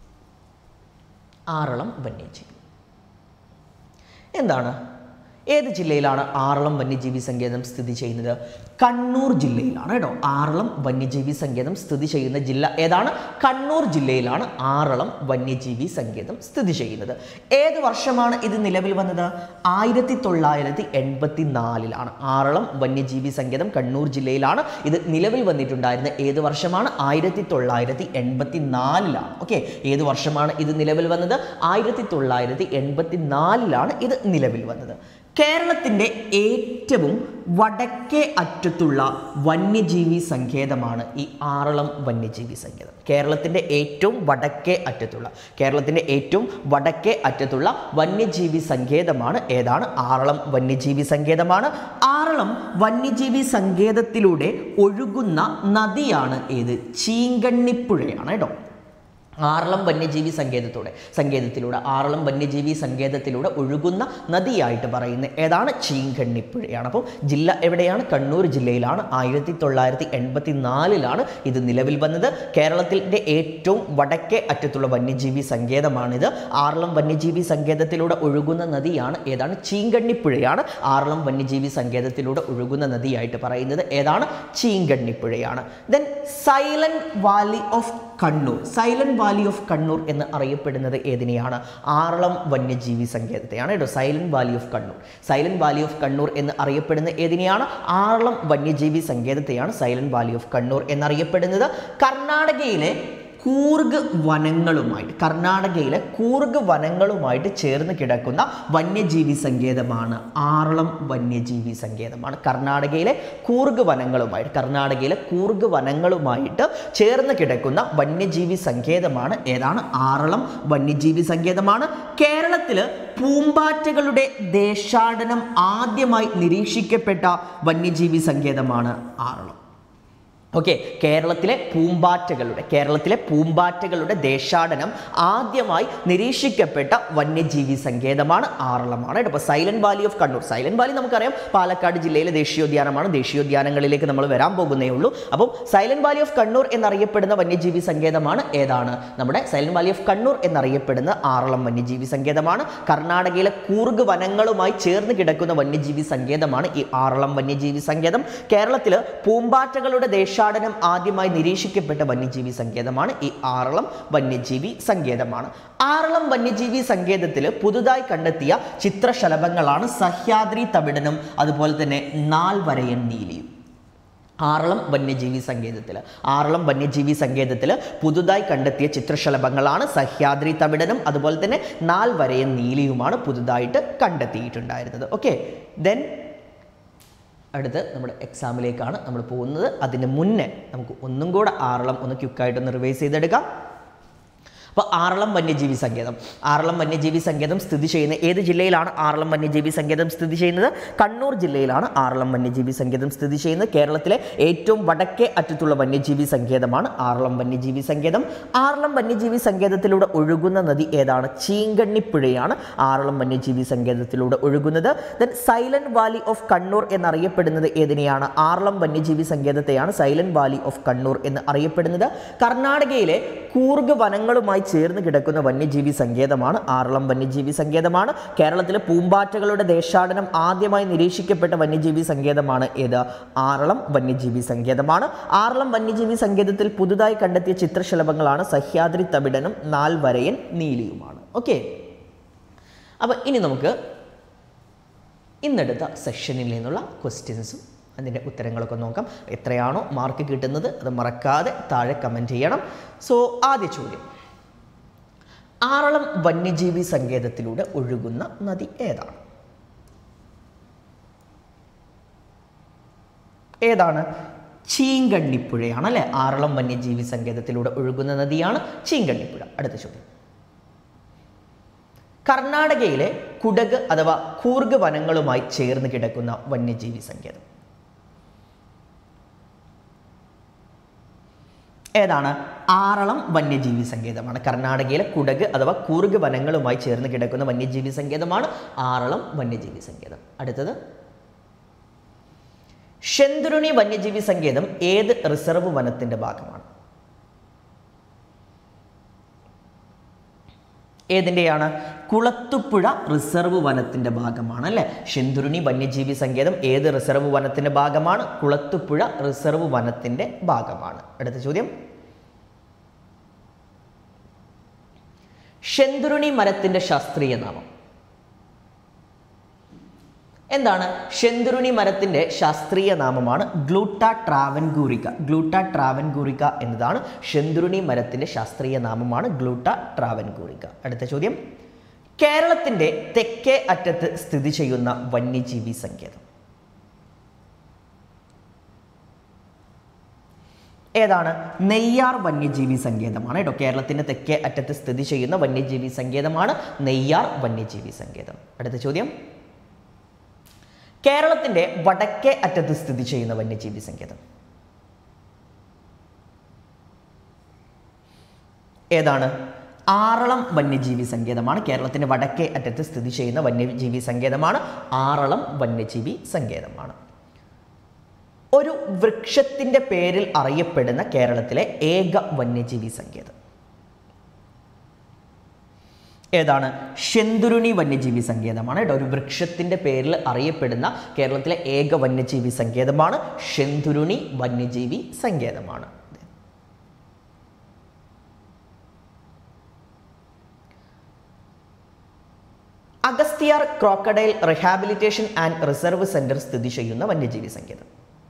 ആറളം വന്യജീവി എന്താണ് ഏത് ജില്ലയിലാണ് ആറളം വന്യജീവി സങ്കേതം സ്ഥിതി ചെയ്യുന്നത് കണ്ണൂർ ജില്ലയിലാണ് കേട്ടോ ആറളം വന്യജീവി സങ്കേതം സ്ഥിതി ചെയ്യുന്ന ജില്ല ഏതാണ് കണ്ണൂർ ജില്ലയിലാണ് ആറളം വന്യജീവി സങ്കേതം സ്ഥിതി ചെയ്യുന്നത് ഏത് വർഷമാണ് ഇത് നിലവിൽ വന്നത് ആയിരത്തി തൊള്ളായിരത്തി എൺപത്തി നാലിലാണ് ആറളം വന്യജീവി സങ്കേതം കണ്ണൂർ ജില്ലയിലാണ് ഇത് നിലവിൽ വന്നിട്ടുണ്ടായിരുന്ന ഏത് വർഷമാണ് ആയിരത്തി തൊള്ളായിരത്തി എൺപത്തി നാലിലാണ് ഓക്കെ ഏത് വർഷമാണ് ഇത് നിലവിൽ വന്നത് ആയിരത്തി തൊള്ളായിരത്തി എൺപത്തി നാലിലാണ് ഇത് നിലവിൽ വന്നത് കേരളത്തിൻ്റെ ഏറ്റവും വടക്കേ അറ്റത്തുള്ള വന്യജീവി സങ്കേതമാണ് ഈ ആറളം വന്യജീവി സങ്കേതം കേരളത്തിൻ്റെ ഏറ്റവും വടക്കേ അറ്റത്തുള്ള കേരളത്തിൻ്റെ ഏറ്റവും വടക്കേ അറ്റത്തുള്ള വന്യജീവി സങ്കേതമാണ് ഏതാണ് ആറളം വന്യജീവി സങ്കേതമാണ് ആറളം വന്യജീവി സങ്കേതത്തിലൂടെ ഒഴുകുന്ന നദിയാണ് ഏത് ചീങ്കണ്ണിപ്പുഴയാണ് കേട്ടോ ആറളം വന്യജീവി സങ്കേതത്തോടെ സങ്കേതത്തിലൂടെ ആറളം വന്യജീവി സങ്കേതത്തിലൂടെ ഒഴുകുന്ന നദിയായിട്ട് പറയുന്ന ഏതാണ് ചീങ്കണ്ണിപ്പുഴയാണ് അപ്പോൾ ജില്ല എവിടെയാണ് കണ്ണൂർ ജില്ലയിലാണ് ആയിരത്തി തൊള്ളായിരത്തി എൺപത്തി നാലിലാണ് ഇത് നിലവിൽ വന്നത് കേരളത്തിൻ്റെ ഏറ്റവും വടക്കേ അറ്റത്തുള്ള വന്യജീവി സങ്കേതമാണിത് ആറളം വന്യജീവി സങ്കേതത്തിലൂടെ ഒഴുകുന്ന നദിയാണ് ഏതാണ് ചീങ്കണ്ണിപ്പുഴയാണ് ആറളം വന്യജീവി സങ്കേതത്തിലൂടെ ഒഴുകുന്ന നദിയായിട്ട് പറയുന്നത് ഏതാണ് ചീങ്കണ്ണിപ്പുഴയാണ് then silent valley of Kannur silent valley of Kannur എന്ന് അറിയപ്പെടുന്നത് ഏതിനെയാണ് ആറളം വന്യജീവി സങ്കേതത്തെയാണ് കേട്ടോ silent valley of Kannur silent valley of Kannur എന്ന് അറിയപ്പെടുന്ന ഏതിനെയാണ് ആറളം വന്യജീവി സങ്കേതത്തെയാണ് സൈലന്റ് വാലി ഓഫ് കണ്ണൂർ എന്നറിയപ്പെടുന്നത് കർണാടകയിലെ കൂർഗ് വനങ്ങളുമായിട്ട് കർണാടകയിലെ കൂർഗ് വനങ്ങളുമായിട്ട് ചേർന്ന് കിടക്കുന്ന വന്യജീവി സങ്കേതമാണ് ആറളം വന്യജീവി സങ്കേതമാണ് കർണാടകയിലെ കൂർഗ് വനങ്ങളുമായിട്ട് കർണാടകയിലെ കൂർഗ് വനങ്ങളുമായിട്ട് ചേർന്ന് കിടക്കുന്ന വന്യജീവി സങ്കേതമാണ് ഏതാണ് ആറളം വന്യജീവി സങ്കേതമാണ് കേരളത്തിൽ പൂമ്പാറ്റകളുടെ ദേശാടനം ആദ്യമായി നിരീക്ഷിക്കപ്പെട്ട വന്യജീവി സങ്കേതമാണ് ആറളം ഓക്കെ കേരളത്തിലെ പൂമ്പാറ്റകളുടെ കേരളത്തിലെ പൂമ്പാറ്റകളുടെ ദേശാടനം ആദ്യമായി നിരീക്ഷിക്കപ്പെട്ട വന്യജീവി സങ്കേതമാണ് ആറളമാണ് കേട്ടോ അപ്പോൾ silent valley of Kannur silent valley നമുക്കറിയാം പാലക്കാട് ജില്ലയിലെ ദേശീയോദ്യാനമാണ് ദേശീയോദ്യാനങ്ങളിലേക്ക് നമ്മൾ വരാൻ പോകുന്നേ ഉള്ളൂ അപ്പം സൈലന്റ് വാലി ഓഫ് കണ്ണൂർ എന്നറിയപ്പെടുന്ന വന്യജീവി സങ്കേതമാണ് ഏതാണ് നമ്മുടെ സൈലന്റ് വാലി ഓഫ് കണ്ണൂർ എന്നറിയപ്പെടുന്ന ആറളം വന്യജീവി സങ്കേതമാണ് കർണാടകയിലെ കൂർഗ് വനങ്ങളുമായി ചേർന്ന് കിടക്കുന്ന വന്യജീവി സങ്കേതമാണ് ഈ ആറളം വന്യജീവി സങ്കേതം കേരളത്തിൽ പൂമ്പാറ്റകളുടെ ദേശ ദേശാടനം ആദ്യമായി നിരീക്ഷിക്കപ്പെട്ട വന്യജീവി സങ്കേതമാണ് ഈ ആറളം വന്യജീവി സങ്കേതമാണ് ആറളം വന്യജീവി സങ്കേതത്തിൽ പുതുതായി കണ്ടെത്തിയ ചിത്രശലഭങ്ങളാണ് സഹ്യാദ്രി തവിടനും അതുപോലെ തന്നെ നാൽവരയൻ നീലിയും ആറളം വന്യജീവി സങ്കേതത്തിൽ ആറളം വന്യജീവി സങ്കേതത്തിൽ പുതുതായി കണ്ടെത്തിയ ചിത്രശലഭങ്ങളാണ് സഹ്യാദ്രി തവിടനും അതുപോലെ തന്നെ നാൽവരയൻ നീലിയുമാണ് പുതുതായിട്ട് കണ്ടെത്തിയിട്ടുണ്ടായിരുന്നത് ഓക്കെ ദെൻ അടുത്ത് നമ്മുടെ എക്സാമിലേക്കാണ് നമ്മൾ പോകുന്നത് അതിന് മുന്നേ നമുക്ക് ഒന്നും കൂടെ ആറളം ഒന്ന് ക്യുക്കായിട്ടൊന്ന് റിവൈസ് ചെയ്തെടുക്കാം അപ്പോൾ ആറളം വന്യജീവി സങ്കേതം ആറളം വന്യജീവി സങ്കേതം സ്ഥിതി ചെയ്യുന്ന ഏത് ജില്ലയിലാണ് ആറളം വന്യജീവി സങ്കേതം സ്ഥിതി ചെയ്യുന്നത് കണ്ണൂർ ജില്ലയിലാണ് ആറളം വന്യജീവി സങ്കേതം സ്ഥിതി ചെയ്യുന്നത് കേരളത്തിലെ ഏറ്റവും വടക്കേ അറ്റത്തുള്ള വന്യജീവി സങ്കേതമാണ് ആറളം വന്യജീവി സങ്കേതം ആറളം വന്യജീവി സങ്കേതത്തിലൂടെ ഒഴുകുന്ന നദി ഏതാണ് ചീങ്കണ്ണിപ്പുഴയാണ് ആറളം വന്യജീവി സങ്കേതത്തിലൂടെ ഒഴുകുന്നത് then silent valley of Kannur എന്നറിയപ്പെടുന്നത് ഏതിനെയാണ് ആറളം വന്യജീവി സങ്കേതത്തെയാണ് സൈലന്റ് വാലി ഓഫ് കണ്ണൂർ എന്ന് അറിയപ്പെടുന്നത് കർണാടകയിലെ കൂർഗ് വനങ്ങളുമായി ചേർന്ന് കിടക്കുന്ന വന്യജീവി സങ്കേതമാണ് ആറളം വന്യജീവി സങ്കേതമാണ് കേരളത്തിലെ പൂമ്പാറ്റകളുടെ ദേശാടനം ആദ്യമായി നിരീക്ഷിക്കപ്പെട്ട വന്യജീവി സങ്കേതമാണ് ഏത് ആറളം വന്യജീവി സങ്കേതമാണ് ആറളം വന്യജീവി സങ്കേതത്തിൽ പുതുതായി കണ്ടെത്തിയ ചിത്രശലഭങ്ങളാണ് സഹ്യാദ്രി തവിടനും നാൽവരയൻ നീലിയുമാണ് ഓക്കെ അപ്പോൾ ഇനി നമുക്ക് ഇന്നെടുത്ത സെഷനിൽ നിന്നുള്ള ക്വസ്റ്റ്യൻസും അതിൻ്റെ ഉത്തരങ്ങളൊക്കെ നോക്കാം എത്രയാണോ മാർക്ക് കിട്ടുന്നത് അത് മറക്കാതെ താഴെ കമൻറ്റ് ചെയ്യണം സോ ആദ്യ ചോദ്യം ആറളം വന്യജീവി സങ്കേതത്തിലൂടെ ഒഴുകുന്ന നദി ഏതാണ് ഏതാണ് ചീങ്കണ്ണിപ്പുഴയാണ് അല്ലേ ആറളം വന്യജീവി സങ്കേതത്തിലൂടെ ഒഴുകുന്ന നദിയാണ് ചീങ്കണ്ണിപ്പുഴ അടുത്ത ചോദ്യം കർണാടകയിലെ കുടക് അഥവാ കൂർഗ് വനങ്ങളുമായി ചേർന്ന് കിടക്കുന്ന വന്യജീവി സങ്കേതം ഏതാണ് ആറളം വന്യജീവി സങ്കേതമാണ് കർണാടകയിലെ കുടക് അഥവാ കൂർഗ് വനങ്ങളുമായി ചേർന്ന് കിടക്കുന്ന വന്യജീവി സങ്കേതമാണ് ആറളം വന്യജീവി സങ്കേതം അടുത്തത് ശെന്തുരുണി വന്യജീവി സങ്കേതം ഏത് റിസർവ് വനത്തിന്റെ ഭാഗമാണ് ഏതിൻ്റെയാണ് കുളത്തുപുഴ റിസർവ് വനത്തിന്റെ ഭാഗമാണ് അല്ലേ ശെന്തുരുണി വന്യജീവി സങ്കേതം ഏത് റിസർവ് വനത്തിന്റെ ഭാഗമാണ് കുളത്തുപുഴ റിസർവ് വനത്തിന്റെ ഭാഗമാണ് അടുത്ത ചോദ്യം ശെന്തുരുണി മരത്തിന്റെ ശാസ്ത്രീയ നാമം എന്താണ് ശെന്തുരുണി മരത്തിന്റെ ശാസ്ത്രീയ നാമമാണ് ഗ്ലൂട്ട ട്രാവൻകൂറിക്ക ഗ്ലൂട്ട ട്രാവൻകൂറിക്ക എന്നതാണ് ശെന്തുരുണി മരത്തിന്റെ ശാസ്ത്രീയ നാമമാണ് ഗ്ലൂട്ട ട്രാവൻകൂറിക്ക അടുത്ത ചോദ്യം കേരളത്തിന്റെ തെക്കേ അറ്റത്ത് സ്ഥിതി ചെയ്യുന്ന വന്യജീവി സങ്കേതം ഏതാണ് നെയ്യാർ വന്യജീവി സങ്കേതമാണ് കേട്ടോ കേരളത്തിന്റെ തെക്കേ അറ്റത്ത് സ്ഥിതി ചെയ്യുന്ന വന്യജീവി സങ്കേതമാണ് നെയ്യാർ വന്യജീവി സങ്കേതം അടുത്ത ചോദ്യം കേരളത്തിന്റെ വടക്കേ അറ്റത്ത് സ്ഥിതി ചെയ്യുന്ന വന്യജീവി സങ്കേതം ഏതാണ് ആറളം വന്യജീവി സങ്കേതമാണ് കേരളത്തിന്റെ വടക്കേ അറ്റത്ത് സ്ഥിതി ചെയ്യുന്ന വന്യജീവി സങ്കേതമാണ് ആറളം വന്യജീവി സങ്കേതമാണ് ഒരു വൃക്ഷത്തിന്റെ പേരിൽ അറിയപ്പെടുന്ന കേരളത്തിലെ ഏക വന്യജീവി സങ്കേതം ഏതാണ് ശെന്തുരുണി വന്യജീവി സങ്കേതമാണ് കേട്ടോ ഒരു വൃക്ഷത്തിന്റെ പേരിൽ അറിയപ്പെടുന്ന കേരളത്തിലെ ഏക വന്യജീവി സങ്കേതമാണ് ശെന്തുരുണി വന്യജീവി സങ്കേതമാണ് Agasthiyar crocodile rehabilitation and reserve centre സ്ഥിതി ചെയ്യുന്ന വന്യജീവി സങ്കേതം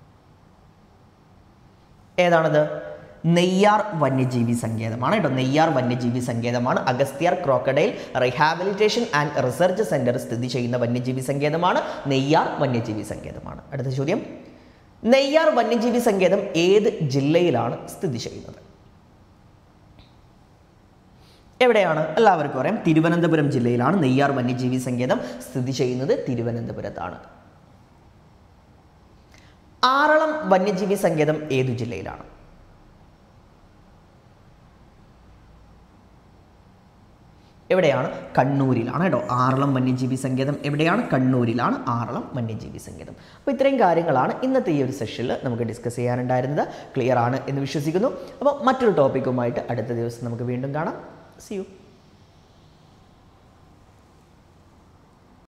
ഏതാണത് നെയ്യാർ വന്യജീവി സങ്കേതമാണ് കേട്ടോ നെയ്യാർ വന്യജീവി സങ്കേതമാണ് Agasthiyar crocodile rehabilitation and research centre സ്ഥിതി ചെയ്യുന്ന വന്യജീവി സങ്കേതമാണ് നെയ്യാർ വന്യജീവി സങ്കേതമാണ് അടുത്ത ചോദ്യം നെയ്യാർ വന്യജീവി സങ്കേതം ഏത് ജില്ലയിലാണ് സ്ഥിതി ചെയ്യുന്നത് എവിടെയാണ് എല്ലാവർക്കും അറിയാം തിരുവനന്തപുരം ജില്ലയിലാണ് നെയ്യാർ വന്യജീവി സങ്കേതം സ്ഥിതി ചെയ്യുന്നത് തിരുവനന്തപുരത്താണ് ആറളം വന്യജീവി സങ്കേതം ഏതു ജില്ലയിലാണ് എവിടെയാണ് കണ്ണൂരിലാണ് കേട്ടോ ആറളം വന്യജീവി സങ്കേതം എവിടെയാണ് കണ്ണൂരിലാണ് ആറളം വന്യജീവി സങ്കേതം അപ്പോൾ ഇത്രയും കാര്യങ്ങളാണ് ഇന്നത്തെ ഈ ഒരു സെഷനിൽ നമുക്ക് ഡിസ്കസ് ചെയ്യാനുണ്ടായിരുന്നത് ക്ലിയർ ആണ് എന്ന് വിശ്വസിക്കുന്നു അപ്പോൾ മറ്റൊരു ടോപ്പിക്കുമായിട്ട് അടുത്ത ദിവസം നമുക്ക് വീണ്ടും കാണാം സി യു